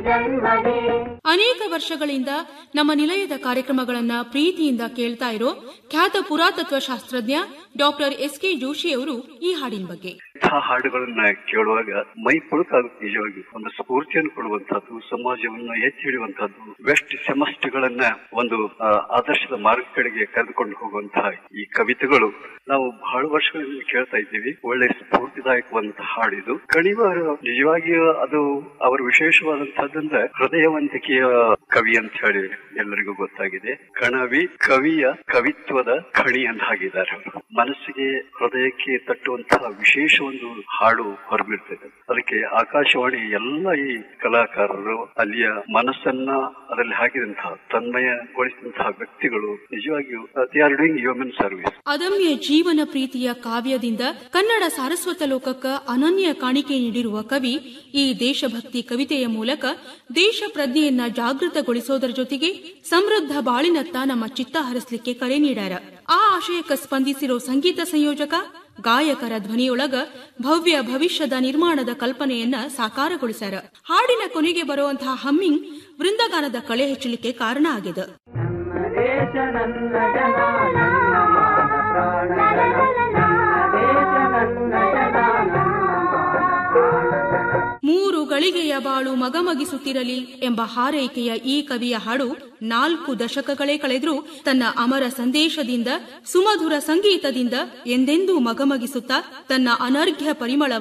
ಜನ್ಮವೇ ಅನೇಕ ವರ್ಷಗಳಿಂದ ನಮ್ಮ ನಿಲಯದ ಕಾರ್ಯಕ್ರಮಗಳನ್ನ ಪ್ರೀತಿಯಿಂದ ಕೇಳ್ತಾ ಇರೋ ಖ್ಯಾತ ಪುರಾತತ್ವ ಶಾಸ್ತ್ರಜ್ಞ ಡಾಕ್ಟರ್ ಎಸ್ ಕೆ ಜೋಶಿ ಅವರು ಈ ಹಾಡಿನ ಬಗ್ಗೆ ಇಂಥ ಹಾಡುಗಳನ್ನ ಕೇಳುವಾಗ ಮೈ ಪುಳುಕಾಗುತ್ತೆ ನಿಜವಾಗಿ ಒಂದು ಸ್ಫೂರ್ತಿಯನ್ನು ಕೊಡುವಂತಹದ್ದು ಸಮಾಜವನ್ನು ಎತ್ತಿ ಹಿಡಿಯುವಂತಹದ್ದು ವೆಸ್ಟ್ ಸೆಮಸ್ಟ್ಗಳನ್ನ ಒಂದು ಆ, ಆದರ್ಶದ ಮಾರ್ಗ ಕಡೆಗೆ ಕರೆದುಕೊಂಡು ಹೋಗುವಂತಹ ಈ ಕವಿತೆಗಳು ನಾವು ಬಹಳ ವರ್ಷಗಳಿಂದ ಕೇಳ್ತಾ ಇದ್ದೀವಿ ಒಳ್ಳೆ ಸ್ಫೂರ್ತಿದಾಯಕವಂತಹ ಹಾಡಿದು ಕಣಿವಾರ ನಿಜವಾಗಿಯೂ ಅದು ಅವರ ವಿಶೇಷವಾದಂತಹದ್ದಂದ್ರೆ ಹೃದಯವಂತಿಕೆಯ ಕವಿ ಅಂತ ಹೇಳಿ ಎಲ್ಲರಿಗೂ ಗೊತ್ತಾಗಿದೆ ಕಣವಿ ಕವಿಯ ಕವಿತ್ವದ ಖಣಿ ಅಂತ ಹಾಕಿದ್ದಾರೆ ಅವರು ಮನಸ್ಸಿಗೆ ಹೃದಯಕ್ಕೆ ತಟ್ಟುವಂತಹ ವಿಶೇಷ ಒಂದು ಹಾಡು ಹೊರಬಿಡ್ತದೆ ಅದಕ್ಕೆ ಆಕಾಶವಾಣಿ ಎಲ್ಲ ಈ ಕಲಾಕಾರರು ಅಲ್ಲಿಯ ಮನಸ್ಸನ್ನ ಅದರಲ್ಲಿ ಹಾಕಿದಂತಹ ತನ್ಮಯಗೊಳಿಸಿದಂತಹ ವ್ಯಕ್ತಿಗಳು ನಿಜವಾಗಿಯೂ they are doing human service ಅದಮ್ಯ ಜೀವನ ಪ್ರೀತಿಯ ಕಾವ್ಯದಿಂದ ಕನ್ನಡ ಸಾರಸ್ವತ ಲೋಕಕ್ಕ ಅನನ್ಯ ಕಾಣಿಕೆ ನೀಡಿರುವ ಕವಿ ಈ ದೇಶಭಕ್ತಿ ಕವಿತೆಯ ಮೂಲಕ ದೇಶ ಪ್ರಜ್ಞೆಯನ್ನ ಜಾಗೃತಗೊಳಿಸೋದರ ಜೊತೆಗೆ ಸಮೃದ್ಧ ಬಾಳಿನತ್ತ ನಮ್ಮ ಚಿತ್ತ ಹರಿಸಲಿಕ್ಕೆ ಕರೆ ನೀಡ್ಯಾರ ಆ ಆಶಯಕ್ಕ ಸ್ಪಂದಿಸಿರೋ ಸಂಗೀತ ಸಂಯೋಜಕ ಗಾಯಕರ ಧ್ವನಿಯೊಳಗ ಭವ್ಯ ಭವಿಷ್ಯದ ನಿರ್ಮಾಣದ ಕಲ್ಪನೆಯನ್ನ ಸಾಕಾರಗೊಳಿಸ್ಯಾರ ಹಾಡಿನ ಕೊನೆಗೆ ಬರುವಂತಹ ಹಮ್ಮಿಂಗ್ ವೃಂದಗಾನದ ಕಳೆ ಹೆಚ್ಚಲಿಕ್ಕೆ ಕಾರಣ ಆಗಿದೆ ನನ್ನ ದೇಶ ನನ್ನ ಜನ ನನ್ನ ಮಾನ ಪ್ರಾಣಜನ ನನ್ನ ದೇಶ ನನ್ನ ಜನ ನನ್ನ ಮಾನ ಪ್ರಾಣಜನ ಮೂರು ಗಳಿಗೆಯ ಬಾಳು ಮಗಮಗಿಸುತ್ತಿರಲಿ ಎಂಬ ಹಾರೈಕೆಯ ಈ ಕವಿಯ ಹಾಡು ನಾಲ್ಕು ದಶಕಗಳೇ ಕಳೆದರೂ ತನ್ನ ಅಮರ ಸಂದೇಶದಿಂದ ಸುಮಧುರ ಸಂಗೀತದಿಂದ ಎಂದೆಂದೂ ಮಗಮಗಿಸುತ್ತಾ ತನ್ನ ಅನರ್ಘ್ಯ ಪರಿಮಳ